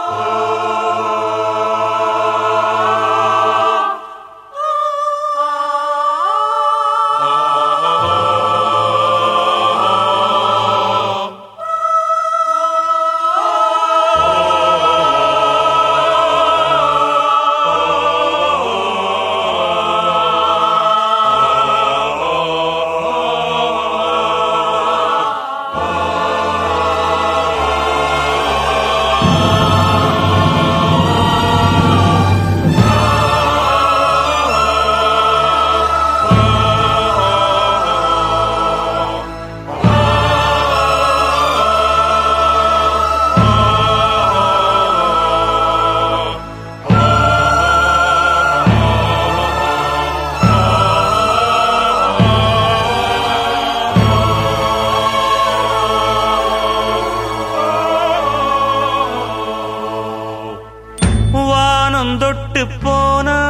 வானம் தொட்டு போனா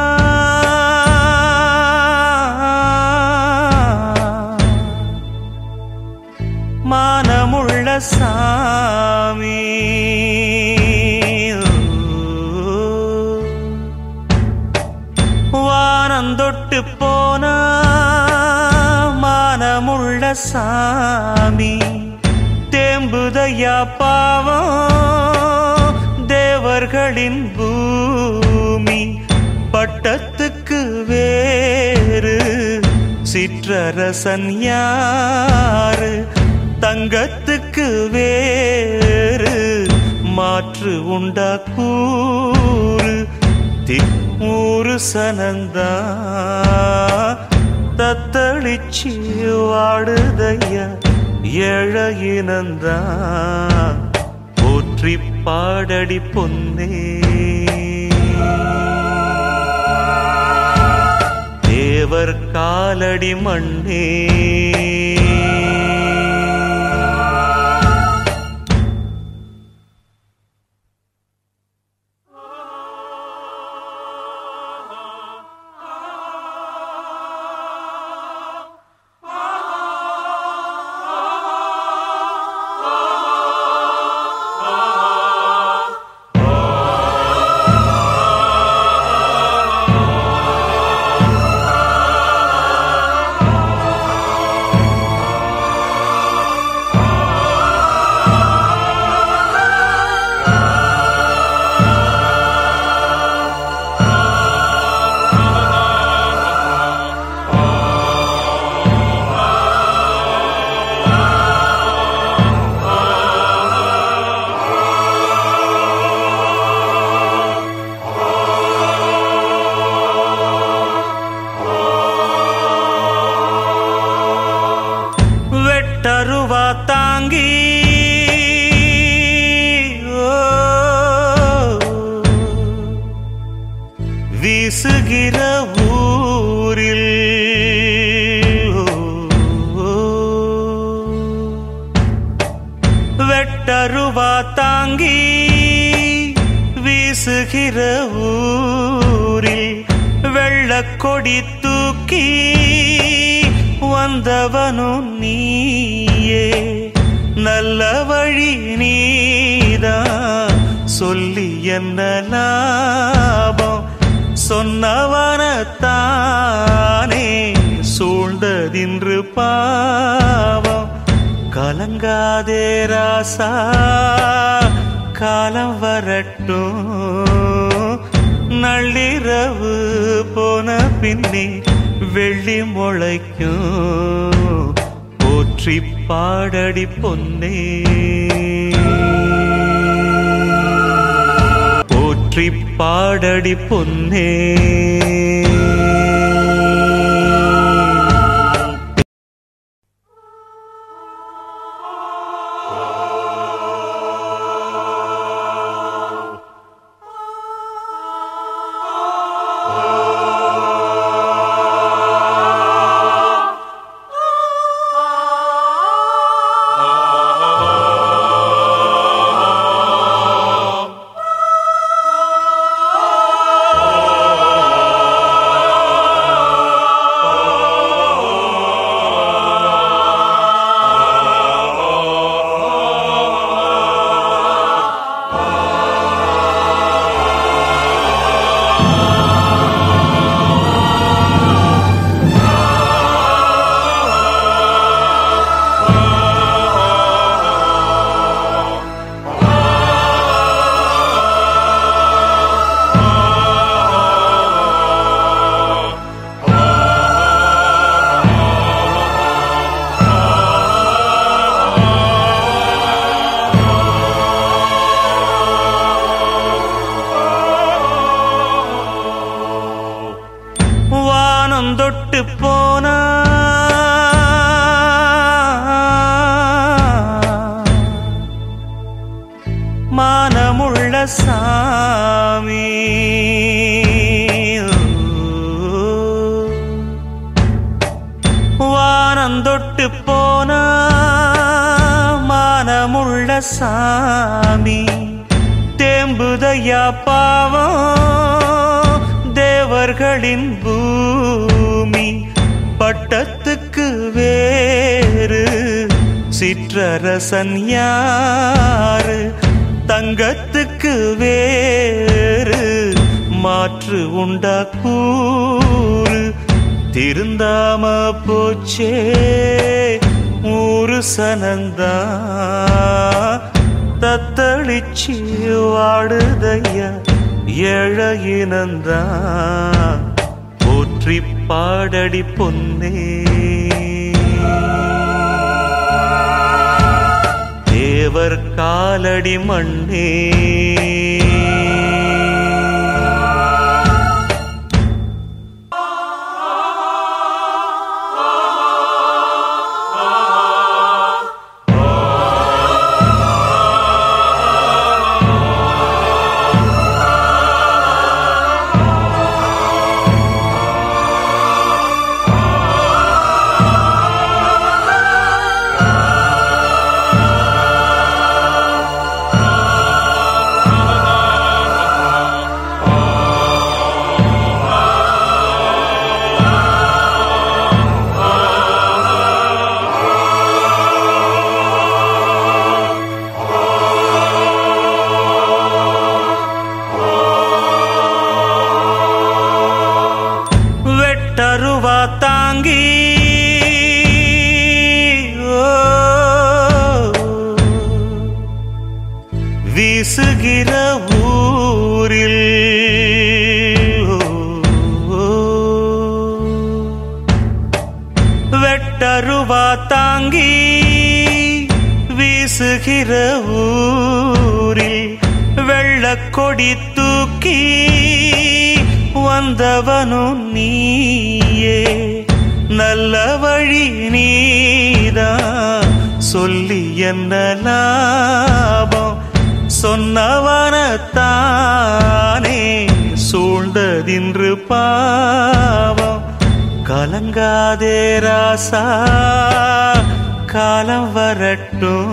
மானமுள்ள சாமி வானம் தொட்டு போனா மானமுள்ள சாமி தேம்புதையா பாவம் தேவர்களின் பூமி பட்டத்துக்கு வேறு சிற்றரசன் யாரு தங்கத்துக்கு வேறு மாற்று உண்டா கூறு திம்மூறு சனந்தா தத்தளிச்சு வாடுதையா ஏழையினந்தா போற்றி பாடடி பொன்னே தேவர் காலடி மண்ணே வெட்டருவா தாங்கி ஓ, வீசுகிற ஊரில் ஓ, வெட்டருவா தாங்கி வீசுகிற ஊரில் வெள்ளக்கொடி தூக்கி வந்தவனும் நீயே நல்ல வழி நீதான் சொல்லி என்ன லாபம் சொன்னவனத்தானே சூழ்ந்ததின்று பாவம் கலங்காதே ராசா காலம் வரட்டும் நள்ளிரவு போன பின்னே வெள்ளி முளைக்கும் போற்றி பாடடி பொன்னே போற்றி பாடடி பொன்னே ஆ சாமி வானந்தொட்டு போன மானமுள்ள சாமி தேம்புதையா பாவம் தேவர்களின் பூமி பட்டத்துக்கு வேறு சிற்றரசன் யாரு தங்கத்துக்கு வேறு மாற்று உண்டா கூறு திருந்தாம போச்சே ஊரு சனந்தா தத்தளிச்சு வாடுதையா ஏழையினந்தா போற்றி பாடடி பொன்னே தேவர் காலடி மண்ணே வெட்டருவா தாங்கி ஓ, வீசுகிற ஊரில் ஓ, வெட்டருவா தாங்கி வீசுகிற ஊரில் வெள்ளக்கொடி தூக்கி வந்தவனும் நீயே நல்ல வழி நீதான் சொல்லி என்ன லாபம் சொன்னவனத்தானே சூழ்ந்ததின்று பாவம் கலங்காதே ராசா காலம் வரட்டும்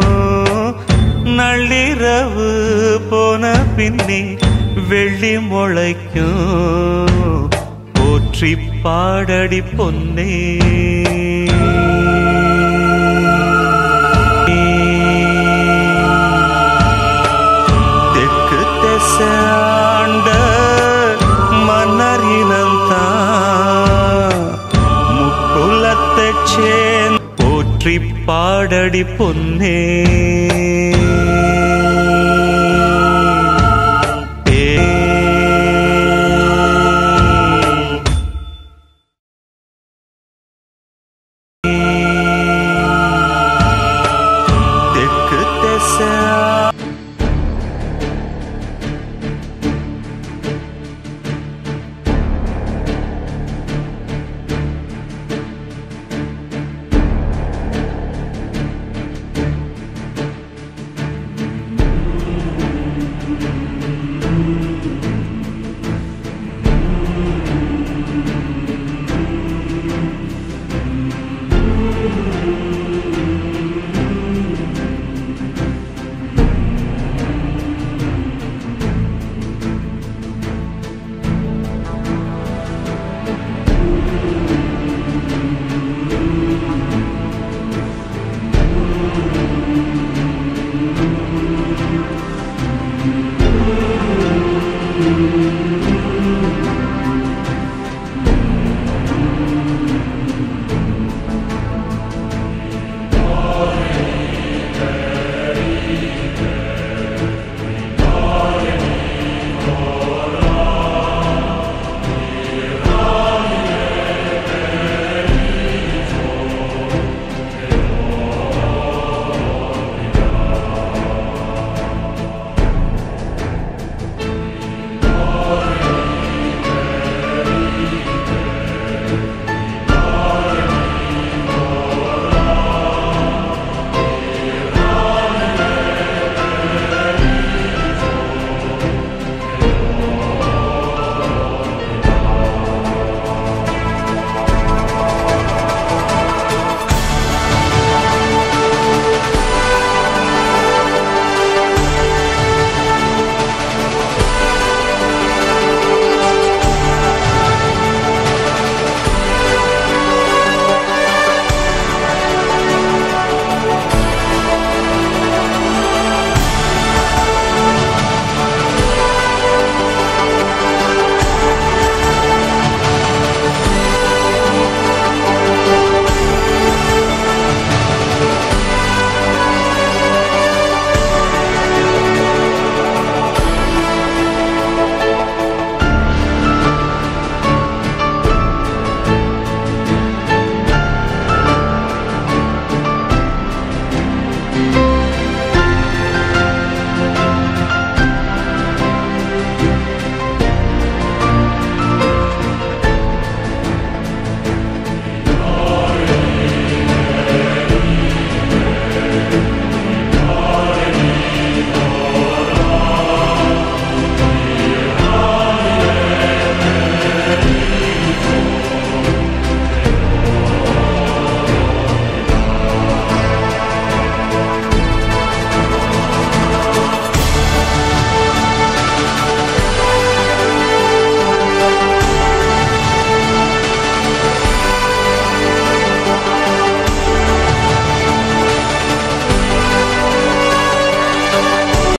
நள்ளிரவு போன பின்னே வெள்ளி முளைக்கும் போற்றி பாடடி பொன்னே தெற்கு திசாண்ட மன்னரினந்தான் முக்குலத்தைச் சேர்ந்த போற்றி பாடடி பொன்னே